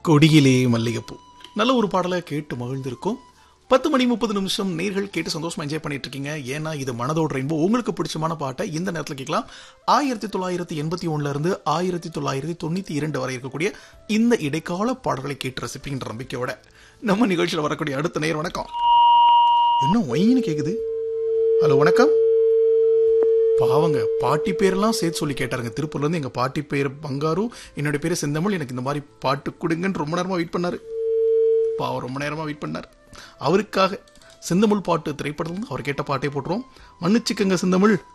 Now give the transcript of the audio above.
கொடியிலே மல்லிகைப்பூ நல்ல ஒரு பாடலை கேட்டு மகிழ்ந்திருக்கும் பத்து மணி முப்பது நிமிஷம் நேர்கள் கேட்டு சந்தோஷமா என்ஜாய் பண்ணிட்டு இருக்கீங்க ஏன்னா இது மனதோடு ரெயின்போ உங்களுக்கு பிடிச்சமான பாட்டை இந்த நேரத்தில் கேட்கலாம் ஆயிரத்தி தொள்ளாயிரத்தி எண்பத்தி ஒண்ணுல இருந்து ஆயிரத்தி தொள்ளாயிரத்தி தொண்ணூத்தி இரண்டு வரை இருக்கக்கூடிய இந்த இடைக்கால பாடல்களை கேட்டு ரசிப்பீங்கன்ற நம்பிக்கையோட நம்ம நிகழ்ச்சியில் வரக்கூடிய அடுத்த நேர் வணக்கம் இன்னும் ஒயின்னு கேக்குது ஹலோ வணக்கம் பாவங்க பாட்டி பேரெல்லாம் சேர்த்து சொல்லி கேட்டாருங்க திருப்பூர்ல இருந்து எங்க பாட்டி பேர் பங்காரு என்னோட பேரு செந்தமிழ் எனக்கு இந்த மாதிரி பாட்டு கொடுங்கன்னு ரொம்ப நேரமா வெயிட் பண்ணாரு பாவம் ரொம்ப நேரமா வெயிட் பண்ணார் அவருக்காக செந்தமிழ் பாட்டு திரைப்படத்துல இருந்து அவர் கேட்ட பாட்டை போட்டுருவோம் மன்னிச்சுக்கங்க செந்தமிழ்